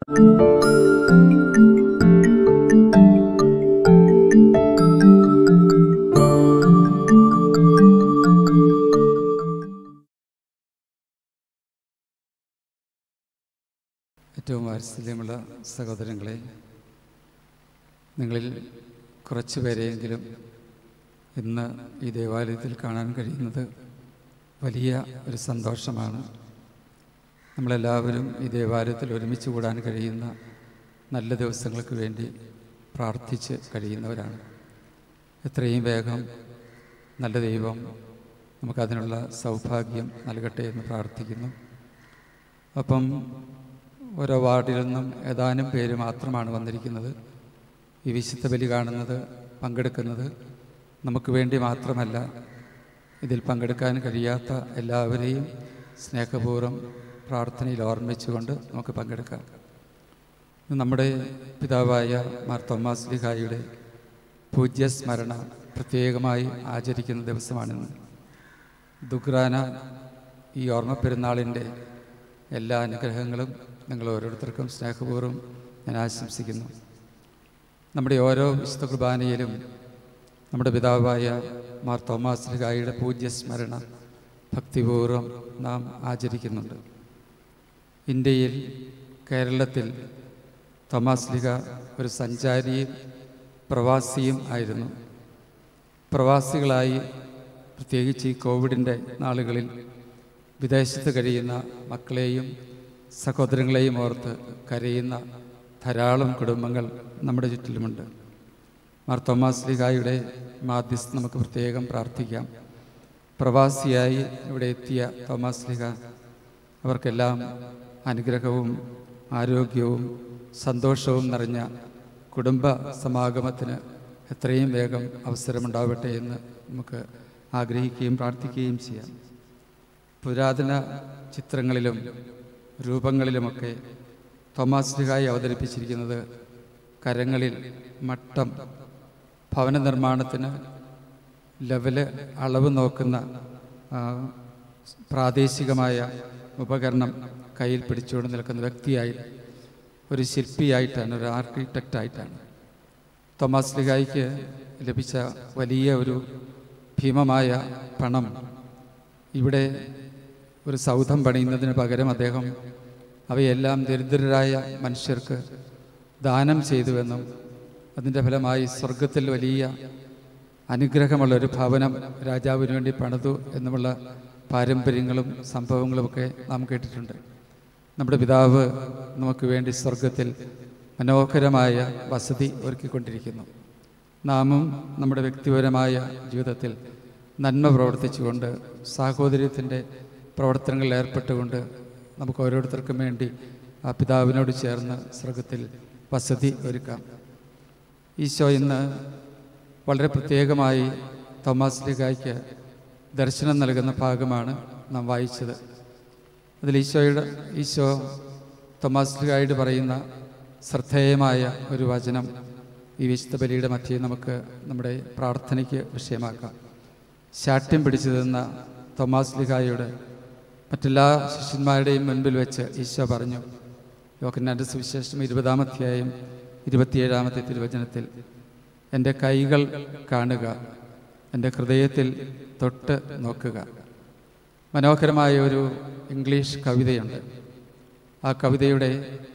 ഏറ്റവും വാത്സല്യമുള്ള സഹോദരങ്ങളെ നിങ്ങളിൽ കുറച്ച് പേരെയെങ്കിലും ഇന്ന് ഈ ദേവാലയത്തിൽ കാണാൻ കഴിയുന്നത് വലിയ ഒരു സന്തോഷമാണ് നമ്മളെല്ലാവരും ഈ ദേവാലയത്തിൽ ഒരുമിച്ച് കൂടാൻ കഴിയുന്ന നല്ല ദിവസങ്ങൾക്ക് വേണ്ടി പ്രാർത്ഥിച്ച് കഴിയുന്നവരാണ് എത്രയും വേഗം നല്ല ദൈവം നമുക്കതിനുള്ള സൗഭാഗ്യം നൽകട്ടെ എന്ന് പ്രാർത്ഥിക്കുന്നു അപ്പം ഓരോ വാർഡിൽ നിന്നും ഏതാനും പേര് മാത്രമാണ് വന്നിരിക്കുന്നത് ഈ വിശുദ്ധ ബലി കാണുന്നത് പങ്കെടുക്കുന്നത് നമുക്ക് വേണ്ടി മാത്രമല്ല ഇതിൽ പങ്കെടുക്കാൻ കഴിയാത്ത എല്ലാവരെയും സ്നേഹപൂർവ്വം പ്രാർത്ഥനയിൽ ഓർമ്മിച്ചുകൊണ്ട് നമുക്ക് പങ്കെടുക്കാം ഇന്ന് നമ്മുടെ പിതാവായ മാർ തോമാസ് ലിഹായുടെ പൂജ്യസ്മരണ പ്രത്യേകമായി ആചരിക്കുന്ന ദിവസമാണിന്ന് ദുഗ്രാന ഈ ഓർമ്മ പെരുന്നാളിൻ്റെ എല്ലാ അനുഗ്രഹങ്ങളും നിങ്ങൾ ഓരോരുത്തർക്കും സ്നേഹപൂർവ്വം ഞാൻ ആശംസിക്കുന്നു നമ്മുടെ ഓരോ വിശുദ്ധ കുർബാനയിലും നമ്മുടെ പിതാവായ മാർ തോമാസ് ലിഹായുടെ പൂജ്യസ്മരണ ഭക്തിപൂർവ്വം നാം ആചരിക്കുന്നുണ്ട് ഇന്ത്യയിൽ കേരളത്തിൽ തോമാസ് ലിഹ ഒരു സഞ്ചാരിയും പ്രവാസിയും ആയിരുന്നു പ്രവാസികളായി പ്രത്യേകിച്ച് ഈ കോവിഡിൻ്റെ നാളുകളിൽ വിദേശത്ത് കഴിയുന്ന മക്കളെയും സഹോദരങ്ങളെയും ഓർത്ത് കരയുന്ന ധാരാളം കുടുംബങ്ങൾ നമ്മുടെ ചുറ്റിലുമുണ്ട് മാർ തോമാസ് ലിഹായുടെ മാധ്യസ്ഥ നമുക്ക് പ്രത്യേകം പ്രാർത്ഥിക്കാം പ്രവാസിയായി ഇവിടെ എത്തിയ തോമാസ് ലിഹ അവർക്കെല്ലാം അനുഗ്രഹവും ആരോഗ്യവും സന്തോഷവും നിറഞ്ഞ കുടുംബ സമാഗമത്തിന് എത്രയും വേഗം അവസരമുണ്ടാവട്ടെ എന്ന് നമുക്ക് ആഗ്രഹിക്കുകയും പ്രാർത്ഥിക്കുകയും ചെയ്യാം പുരാതന ചിത്രങ്ങളിലും രൂപങ്ങളിലുമൊക്കെ തോമാസ് ലിഹായി അവതരിപ്പിച്ചിരിക്കുന്നത് കരങ്ങളിൽ മട്ടം ഭവന നിർമ്മാണത്തിന് ലെവല് അളവ് നോക്കുന്ന ആ, പ്രാദേശികമായ ഉപകരണം കയ്യിൽ പിടിച്ചുകൊണ്ട് നിൽക്കുന്ന വ്യക്തിയായി ഒരു ശില്പിയായിട്ടാണ് ഒരു ആർക്കിടെക്റ്റായിട്ടാണ് തോമസ് ലിഹായിക്ക് ലഭിച്ച വലിയ ഒരു ഭീമമായ പണം ഇവിടെ ഒരു സൗധം പണിയുന്നതിന് പകരം അദ്ദേഹം അവയെല്ലാം ദരിദ്രരായ മനുഷ്യർക്ക് ദാനം ചെയ്തുവെന്നും അതിൻ്റെ ഫലമായി സ്വർഗത്തിൽ വലിയ അനുഗ്രഹമുള്ള ഒരു ഭവനം രാജാവിന് വേണ്ടി പണിതു എന്നുമുള്ള പാരമ്പര്യങ്ങളും സംഭവങ്ങളുമൊക്കെ നാം കേട്ടിട്ടുണ്ട് നമ്മുടെ പിതാവ് നമുക്ക് വേണ്ടി സ്വർഗത്തിൽ മനോഹരമായ വസതി ഒരുക്കിക്കൊണ്ടിരിക്കുന്നു നാമും നമ്മുടെ വ്യക്തിപരമായ ജീവിതത്തിൽ നന്മ പ്രവർത്തിച്ചുകൊണ്ട് സാഹോദര്യത്തിൻ്റെ പ്രവർത്തനങ്ങളിൽ ഏർപ്പെട്ടുകൊണ്ട് നമുക്ക് ഓരോരുത്തർക്കും വേണ്ടി ആ പിതാവിനോട് ചേർന്ന് സ്വർഗത്തിൽ വസതി ഒരുക്കാം ഈശോ ഇന്ന് വളരെ പ്രത്യേകമായി തോമസ് ലിഗായ്ക്ക് ദർശനം നൽകുന്ന ഭാഗമാണ് നാം വായിച്ചത് അതിൽ ഈശോയുടെ ഈശോ തോമസ് ലിഗായിട്ട് പറയുന്ന ശ്രദ്ധേയമായ ഒരു വചനം ഈ വിശുദ്ധ ബലിയുടെ മധ്യേ നമുക്ക് നമ്മുടെ പ്രാർത്ഥനയ്ക്ക് വിഷയമാക്കാം ശാഠ്യം പിടിച്ചു നിന്ന തോമാസ് ലിഗായുടെ മറ്റെല്ലാ ശിഷ്യന്മാരുടെയും മുൻപിൽ വെച്ച് ഈശോ പറഞ്ഞു യോഹന്നാൻ്റെ സുവിശേഷം ഇരുപതാമധ്യായം ഇരുപത്തിയേഴാമത്തെ തിരുവചനത്തിൽ എൻ്റെ കൈകൾ കാണുക എൻ്റെ ഹൃദയത്തിൽ തൊട്ട് നോക്കുക മനോഹരമായ ഒരു ഇംഗ്ലീഷ് കവിതയുണ്ട് ആ കവിതയുടെ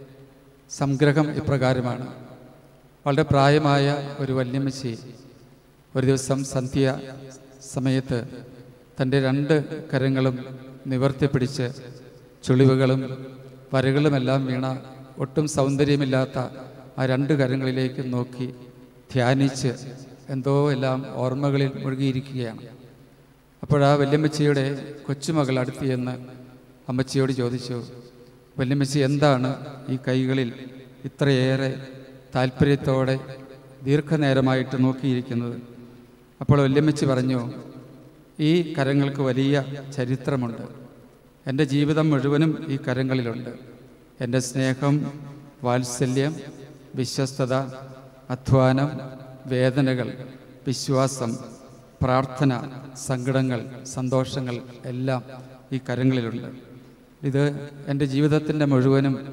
സംഗ്രഹം ഇപ്രകാരമാണ് വളരെ പ്രായമായ ഒരു വല്യമ്മച്ചി ഒരു ദിവസം സന്ധ്യ സമയത്ത് തൻ്റെ രണ്ട് കരങ്ങളും നിവർത്തിപ്പിടിച്ച് ചുളിവുകളും വരകളുമെല്ലാം വീണ ഒട്ടും സൗന്ദര്യമില്ലാത്ത ആ രണ്ട് കരങ്ങളിലേക്ക് നോക്കി ധ്യാനിച്ച് എന്തോ എല്ലാം ഓർമ്മകളിൽ മുഴുകിയിരിക്കുകയാണ് അപ്പോഴാ വല്യമ്മച്ചിയുടെ കൊച്ചുമകൾ അടുത്ത് ചെന്ന് അമ്മച്ചിയോട് ചോദിച്ചു വല്യമ്മച്ചി എന്താണ് ഈ കൈകളിൽ ഇത്രയേറെ താല്പര്യത്തോടെ ദീർഘനേരമായിട്ട് നോക്കിയിരിക്കുന്നത് അപ്പോൾ വല്യമ്മച്ചി പറഞ്ഞു ഈ കരങ്ങൾക്ക് വലിയ ചരിത്രമുണ്ട് എൻ്റെ ജീവിതം മുഴുവനും ഈ കരങ്ങളിലുണ്ട് എൻ്റെ സ്നേഹം വാത്സല്യം വിശ്വസ്തത അധ്വാനം വേദനകൾ വിശ്വാസം പ്രാർത്ഥന സങ്കടങ്ങൾ സന്തോഷങ്ങൾ എല്ലാം ഈ കരങ്ങളിലുണ്ട് ഇത് എൻ്റെ ജീവിതത്തിൻ്റെ മുഴുവനും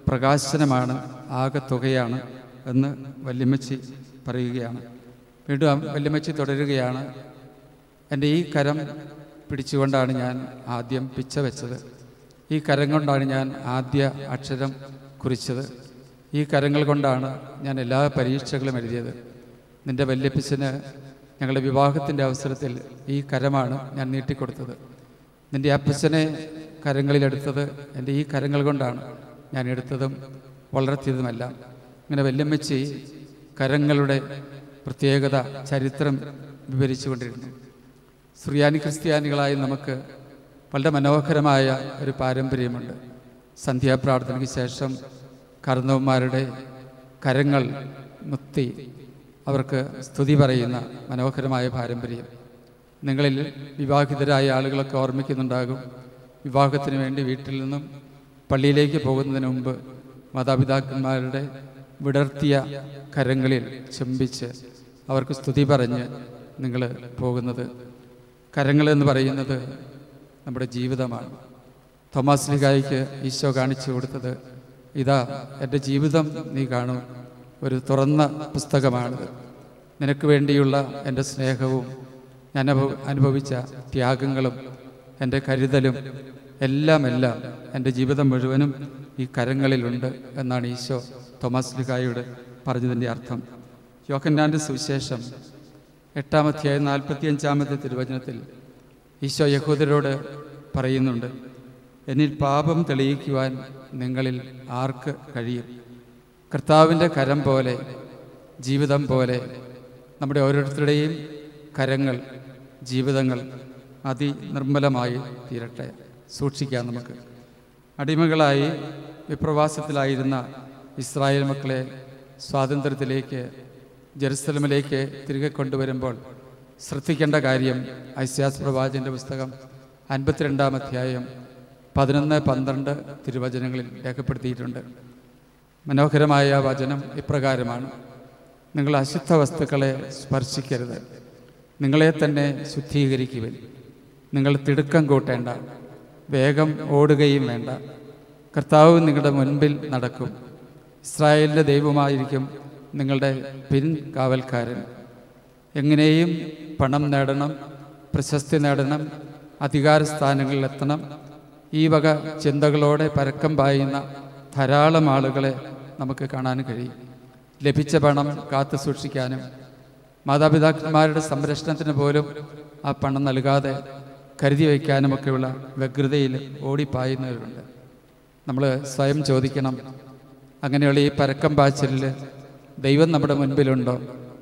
പ്രകാശനമാണ് ആകെ തുകയാണ് എന്ന് വല്യമ്മച്ചി പറയുകയാണ് വീണ്ടും വല്യമ്മച്ചി തുടരുകയാണ് എൻ്റെ ഈ കരം പിടിച്ചുകൊണ്ടാണ് ഞാൻ ആദ്യം പിച്ച വെച്ചത് ഈ കരം കൊണ്ടാണ് ഞാൻ ആദ്യ അക്ഷരം കുറിച്ചത് ഈ കരങ്ങൾ കൊണ്ടാണ് ഞാൻ എല്ലാ പരീക്ഷകളും എഴുതിയത് നിൻ്റെ വല്യപ്പച്ചന് ഞങ്ങളുടെ വിവാഹത്തിൻ്റെ അവസരത്തിൽ ഈ കരമാണ് ഞാൻ നീട്ടിക്കൊടുത്തത് നിൻ്റെ അപ്പച്ചനെ കരങ്ങളിലെടുത്തത് എൻ്റെ ഈ കരങ്ങൾ കൊണ്ടാണ് ഞാൻ എടുത്തതും വളർത്തിയതുമല്ല ഇങ്ങനെ വല്യമ്മച്ചി കരങ്ങളുടെ പ്രത്യേകത ചരിത്രം വിവരിച്ചുകൊണ്ടിരുന്നു സുറിയാനി ക്രിസ്ത്യാനികളായി നമുക്ക് വളരെ മനോഹരമായ ഒരു പാരമ്പര്യമുണ്ട് സന്ധ്യാപ്രാർത്ഥനയ്ക്ക് ശേഷം കർണവന്മാരുടെ കരങ്ങൾ മുത്തി അവർക്ക് സ്തുതി പറയുന്ന മനോഹരമായ പാരമ്പര്യം നിങ്ങളിൽ വിവാഹിതരായ ആളുകളൊക്കെ ഓർമ്മിക്കുന്നുണ്ടാകും വിവാഹത്തിന് വേണ്ടി വീട്ടിൽ നിന്നും പള്ളിയിലേക്ക് പോകുന്നതിന് മുമ്പ് മാതാപിതാക്കന്മാരുടെ വിടർത്തിയ കരങ്ങളിൽ ചുംബിച്ച് അവർക്ക് സ്തുതി പറഞ്ഞ് നിങ്ങൾ പോകുന്നത് കരങ്ങൾ എന്ന് പറയുന്നത് നമ്മുടെ ജീവിതമാണ് തോമസ് ലിഗായിക്ക് ഈശോ കാണിച്ചു കൊടുത്തത് ഇതാ എൻ്റെ ജീവിതം നീ കാണും ഒരു തുറന്ന പുസ്തകമാണിത് നിനക്ക് വേണ്ടിയുള്ള എൻ്റെ സ്നേഹവും ഞാൻ അനുഭവ- അനുഭവിച്ച ത്യാഗങ്ങളും എൻ്റെ കരുതലും എല്ലാം എല്ലാം എൻ്റെ ജീവിതം മുഴുവനും ഈ കരങ്ങളിലുണ്ട് എന്നാണ് ഈശോ തോമസ് ലിഗായോട് പറഞ്ഞതിൻ്റെ അർത്ഥം യോഹന്നാൻ്റെ സുവിശേഷം എട്ടാമധ്യായ നാൽപ്പത്തിയഞ്ചാമത്തെ തിരുവചനത്തിൽ ഈശോ യഹൂദരോട് പറയുന്നുണ്ട് എന്നിൽ പാപം തെളിയിക്കുവാൻ നിങ്ങളിൽ ആർക്ക് കഴിയും കർത്താവിൻ്റെ കരം പോലെ ജീവിതം പോലെ നമ്മുടെ ഓരോരുത്തരുടെയും കരങ്ങൾ ജീവിതങ്ങൾ അതിനിർമ്മലമായി തീരട്ടെ സൂക്ഷിക്കാം നമുക്ക് അടിമകളായി വിപ്രവാസത്തിലായിരുന്ന ഇസ്രായേൽ മക്കളെ സ്വാതന്ത്ര്യത്തിലേക്ക് ജെറുസലമിലേക്ക് തിരികെ കൊണ്ടുവരുമ്പോൾ ശ്രദ്ധിക്കേണ്ട കാര്യം ഐസ്യാസ് പ്രവാചൻ്റെ പുസ്തകം അൻപത്തിരണ്ടാം അധ്യായം പതിനൊന്ന് പന്ത്രണ്ട് തിരുവചനങ്ങളിൽ രേഖപ്പെടുത്തിയിട്ടുണ്ട് മനോഹരമായ വചനം ഇപ്രകാരമാണ് നിങ്ങൾ അശുദ്ധ വസ്തുക്കളെ സ്പർശിക്കരുത് നിങ്ങളെ തന്നെ ശുദ്ധീകരിക്കുവിൻ നിങ്ങൾ തിടുക്കം കൂട്ടേണ്ട വേഗം ഓടുകയും വേണ്ട കർത്താവ് നിങ്ങളുടെ മുൻപിൽ നടക്കും ഇസ്രായേലിൻ്റെ ദൈവമായിരിക്കും നിങ്ങളുടെ പിൻ കാവൽക്കാരൻ എങ്ങനെയും പണം നേടണം പ്രശസ്തി നേടണം അധികാര സ്ഥാനങ്ങളിൽ എത്തണം ഈ വക ചിന്തകളോടെ പരക്കം പായുന്ന ധാരാളം ആളുകളെ നമുക്ക് കാണാൻ കഴിയും ലഭിച്ച പണം കാത്തു സൂക്ഷിക്കാനും മാതാപിതാക്കന്മാരുടെ സംരക്ഷണത്തിന് പോലും ആ പണം നൽകാതെ കരുതി വയ്ക്കാനുമൊക്കെയുള്ള വ്യഗ്രതയിൽ ഓടിപ്പായുന്നവരുണ്ട് നമ്മൾ സ്വയം ചോദിക്കണം അങ്ങനെയുള്ള ഈ പരക്കം പാച്ചിലിൽ ദൈവം നമ്മുടെ മുൻപിലുണ്ടോ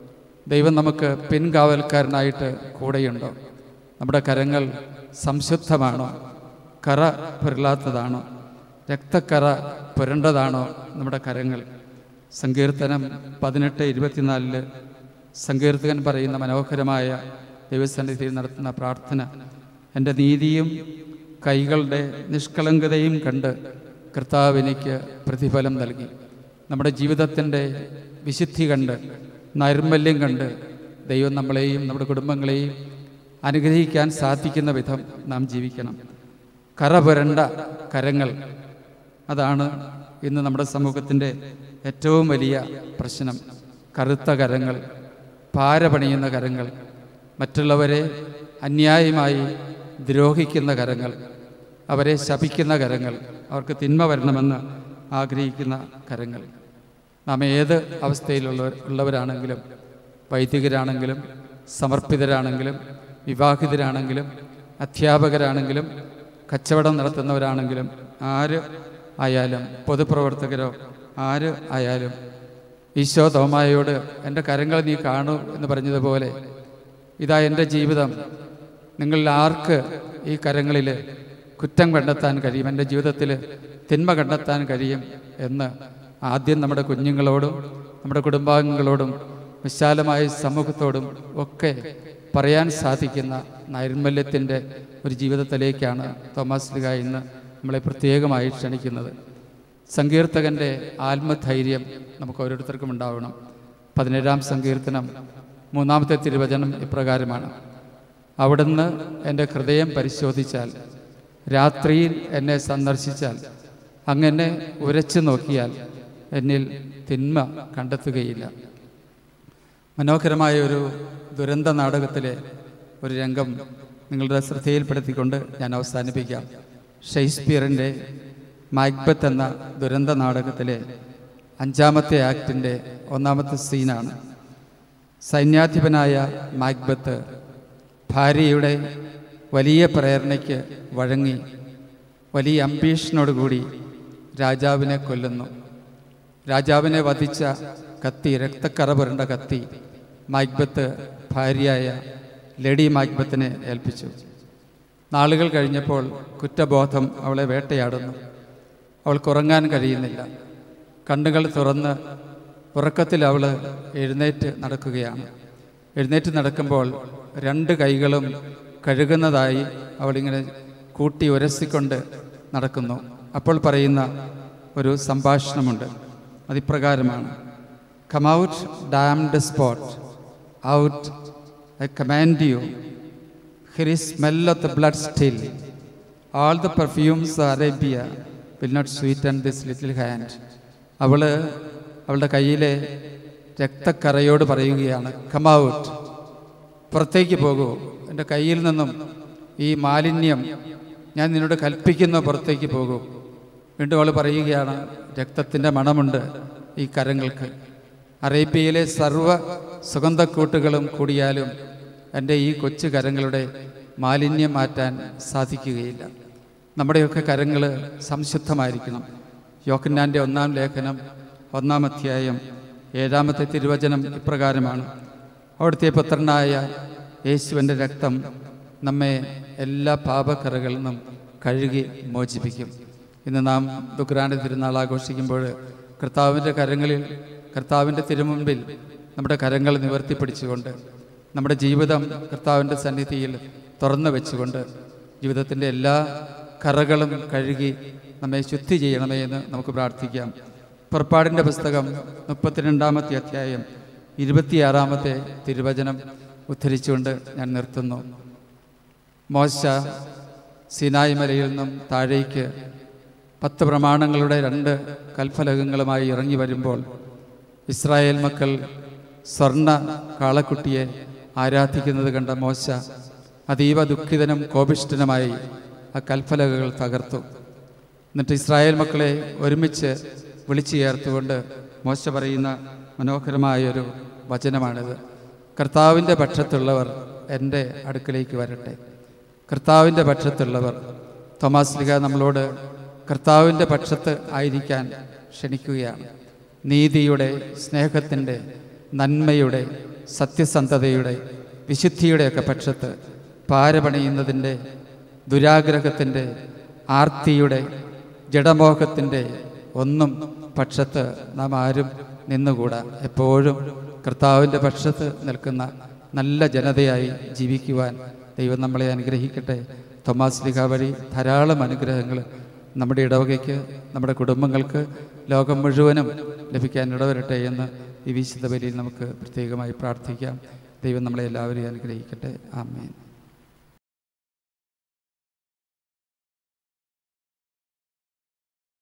ദൈവം നമുക്ക് പിൻകാവൽക്കാരനായിട്ട് കൂടെയുണ്ടോ നമ്മുടെ കരങ്ങൾ സംശുദ്ധമാണോ കറ പുരളാത്തതാണോ രക്തക്കറ പുരണ്ടതാണോ നമ്മുടെ കരങ്ങൾ സങ്കീർത്തനം പതിനെട്ട് ഇരുപത്തിനാലില് സങ്കീർത്തകൻ പറയുന്ന മനോഹരമായ ദൈവസന്നിധിയിൽ നടത്തുന്ന പ്രാർത്ഥന എൻ്റെ നീതിയും കൈകളുടെ നിഷ്കളങ്കതയും കണ്ട് കർത്താവ് എനിക്ക് പ്രതിഫലം നൽകി നമ്മുടെ ജീവിതത്തിൻ്റെ വിശുദ്ധി കണ്ട് നൈർമല്യം കണ്ട് ദൈവം നമ്മളെയും നമ്മുടെ കുടുംബങ്ങളെയും അനുഗ്രഹിക്കാൻ സാധിക്കുന്ന വിധം നാം ജീവിക്കണം കറ പുരണ്ട കരങ്ങൾ അതാണ് ഇന്ന് നമ്മുടെ സമൂഹത്തിൻ്റെ ഏറ്റവും വലിയ പ്രശ്നം കറുത്ത കരങ്ങൾ പാര പണിയുന്ന കരങ്ങൾ മറ്റുള്ളവരെ അന്യായമായി ദ്രോഹിക്കുന്ന കരങ്ങൾ അവരെ ശപിക്കുന്ന കരങ്ങൾ അവർക്ക് തിന്മ വരണമെന്ന് ആഗ്രഹിക്കുന്ന കരങ്ങൾ നാം ഏത് അവസ്ഥയിലുള്ള ഉള്ളവരാണെങ്കിലും വൈദികരാണെങ്കിലും സമർപ്പിതരാണെങ്കിലും വിവാഹിതരാണെങ്കിലും അധ്യാപകരാണെങ്കിലും കച്ചവടം നടത്തുന്നവരാണെങ്കിലും ആര് ആയാലും പൊതുപ്രവർത്തകരോ ആര് ആയാലും ഈശോ തോമായോട് എൻ്റെ കരങ്ങൾ നീ കാണൂ എന്ന് പറഞ്ഞതുപോലെ ഇതാ എൻ്റെ ജീവിതം നിങ്ങളിൽ ആർക്ക് ഈ കരങ്ങളിൽ കുറ്റം കണ്ടെത്താൻ കഴിയും എൻ്റെ ജീവിതത്തിൽ തിന്മ കണ്ടെത്താൻ കഴിയും എന്ന് ആദ്യം നമ്മുടെ കുഞ്ഞുങ്ങളോടും നമ്മുടെ കുടുംബാംഗങ്ങളോടും വിശാലമായ സമൂഹത്തോടും ഒക്കെ പറയാൻ സാധിക്കുന്ന നൈർമല്യത്തിൻ്റെ ഒരു ജീവിതത്തിലേക്കാണ് തോമസ് ലിഗ ഇന്ന് നമ്മളെ പ്രത്യേകമായി ക്ഷണിക്കുന്നത് സങ്കീർത്തകൻ്റെ ആത്മധൈര്യം നമുക്ക് ഓരോരുത്തർക്കും ഉണ്ടാവണം പതിനേഴാം സങ്കീർത്തനം മൂന്നാമത്തെ തിരുവചനം ഇപ്രകാരമാണ് അവിടുന്ന് എൻ്റെ ഹൃദയം പരിശോധിച്ചാൽ രാത്രിയിൽ എന്നെ സന്ദർശിച്ചാൽ അങ്ങനെ ഉരച്ചു നോക്കിയാൽ എന്നിൽ തിന്മ കണ്ടെത്തുകയില്ല മനോഹരമായ ഒരു ദുരന്ത നാടകത്തിലെ ഒരു രംഗം നിങ്ങളുടെ ശ്രദ്ധയിൽപ്പെടുത്തിക്കൊണ്ട് ഞാൻ അവസാനിപ്പിക്കാം ഷേക്സ്പിയറിൻ്റെ മാക്ബത്ത് എന്ന ദുരന്ത നാടകത്തിലെ അഞ്ചാമത്തെ ആക്ടിൻ്റെ ഒന്നാമത്തെ സീനാണ് സൈന്യാധിപനായ മാക്ബത്ത് ഭാര്യയുടെ വലിയ പ്രേരണയ്ക്ക് വഴങ്ങി വലിയ അംബീഷനോടുകൂടി രാജാവിനെ കൊല്ലുന്നു രാജാവിനെ വധിച്ച കത്തി രക്തക്കറ പുരണ്ട കത്തി മാക്ബത്ത് ഭാര്യയായ ലേഡി മാക്ബത്തിനെ ഏൽപ്പിച്ചു നാളുകൾ കഴിഞ്ഞപ്പോൾ കുറ്റബോധം അവളെ വേട്ടയാടുന്നു അവൾക്ക് ഉറങ്ങാൻ കഴിയുന്നില്ല കണ്ണുകൾ തുറന്ന് ഉറക്കത്തിൽ അവൾ എഴുന്നേറ്റ് നടക്കുകയാണ് എഴുന്നേറ്റ് നടക്കുമ്പോൾ രണ്ട് കൈകളും കഴുകുന്നതായി അവളിങ്ങനെ കൂട്ടി ഉരസിക്കൊണ്ട് നടക്കുന്നു അപ്പോൾ പറയുന്ന ഒരു സംഭാഷണമുണ്ട് അതിപ്രകാരമാണ് come out damned spot out I command you here is smell of the blood still all the perfumes Arabia will not sweet and this little hand അവള് അവളുടെ കയ്യിലെ രക്തക്കറയോട് പറയുകയാണ് കം ഔട്ട് പുറത്തേക്ക് പോകൂ എൻ്റെ കയ്യിൽ നിന്നും ഈ മാലിന്യം ഞാൻ നിന്നോട് കൽപ്പിക്കുന്നു പുറത്തേക്ക് പോകൂ വീണ്ടും അവൾ പറയുകയാണ് രക്തത്തിൻ്റെ മണമുണ്ട് ഈ കരങ്ങൾക്ക് അറേബ്യയിലെ സർവ്വ സുഗന്ധക്കൂട്ടുകളും കൂടിയാലും എൻ്റെ ഈ കൊച്ചു കരങ്ങളുടെ മാലിന്യം മാറ്റാൻ സാധിക്കുകയില്ല നമ്മുടെയൊക്കെ കരങ്ങൾ സംശുദ്ധമായിരിക്കണം യോക്കന്നാൻ്റെ ഒന്നാം ലേഖനം ഒന്നാം അധ്യായം ഏഴാമത്തെ തിരുവചനം ഇപ്രകാരമാണ് അവിടുത്തെ പുത്രനായ യേശുവിൻ്റെ രക്തം നമ്മെ എല്ലാ പാപക്കറകളിൽ നിന്നും കഴുകി മോചിപ്പിക്കും ഇന്ന് നാം ദുഗ്രാൻ്റെ തിരുനാൾ ആഘോഷിക്കുമ്പോൾ കർത്താവിൻ്റെ കരങ്ങളിൽ കർത്താവിൻ്റെ തിരുമുൻപിൽ നമ്മുടെ കരങ്ങൾ നിവർത്തിപ്പിടിച്ചുകൊണ്ട് നമ്മുടെ ജീവിതം കർത്താവിൻ്റെ സന്നിധിയിൽ തുറന്നു വെച്ചുകൊണ്ട് ജീവിതത്തിൻ്റെ എല്ലാ കറകളും കഴുകി നമ്മെ ശുദ്ധി ചെയ്യണമേ എന്ന് നമുക്ക് പ്രാർത്ഥിക്കാം പുറപ്പാടിൻ്റെ പുസ്തകം മുപ്പത്തിരണ്ടാമത്തെ അധ്യായം ഇരുപത്തിയാറാമത്തെ തിരുവചനം ഉദ്ധരിച്ചുകൊണ്ട് ഞാൻ നിർത്തുന്നു മോശ സിനായ് മലയിൽ നിന്നും താഴേക്ക് പത്ത് പ്രമാണങ്ങളുടെ രണ്ട് കൽഫലകങ്ങളുമായി ഇറങ്ങി വരുമ്പോൾ ഇസ്രായേൽ മക്കൾ സ്വർണ്ണ കാളക്കുട്ടിയെ ആരാധിക്കുന്നത് കണ്ട മോശ അതീവ ദുഃഖിതനും കോപിഷ്ഠനുമായി ആ കൽഫലകകൾ തകർത്തു എന്നിട്ട് ഇസ്രായേൽ മക്കളെ ഒരുമിച്ച് വിളിച്ചു ചേർത്തുകൊണ്ട് മോശ പറയുന്ന മനോഹരമായൊരു വചനമാണിത് കർത്താവിൻ്റെ പക്ഷത്തുള്ളവർ എൻ്റെ അടുക്കലേക്ക് വരട്ടെ കർത്താവിൻ്റെ പക്ഷത്തുള്ളവർ തോമാസ് ലിഗ നമ്മളോട് കർത്താവിൻ്റെ പക്ഷത്ത് ആയിരിക്കാൻ ക്ഷണിക്കുകയാണ് നീതിയുടെ സ്നേഹത്തിൻ്റെ നന്മയുടെ സത്യസന്ധതയുടെ വിശുദ്ധിയുടെയൊക്കെ പക്ഷത്ത് പാരപണിയുന്നതിൻ്റെ ദുരാഗ്രഹത്തിൻ്റെ ആർത്തിയുടെ ജഡമോഹത്തിൻ്റെ ഒന്നും പക്ഷത്ത് നാം ആരും നിന്നുകൂടാ എപ്പോഴും കർത്താവിൻ്റെ പക്ഷത്ത് നിൽക്കുന്ന നല്ല ജനതയായി ജീവിക്കുവാൻ ദൈവം നമ്മളെ അനുഗ്രഹിക്കട്ടെ തോമാസ് ലിഖ വഴി ധാരാളം അനുഗ്രഹങ്ങൾ നമ്മുടെ ഇടവകയ്ക്ക് നമ്മുടെ കുടുംബങ്ങൾക്ക് ലോകം മുഴുവനും ലഭിക്കാൻ ഇടവരട്ടെ എന്ന് ഈ വിശുദ്ധ ബലിയിൽ നമുക്ക് പ്രത്യേകമായി പ്രാർത്ഥിക്കാം ദൈവം നമ്മളെ എല്ലാവരെയും അനുഗ്രഹിക്കട്ടെ ആമേൻ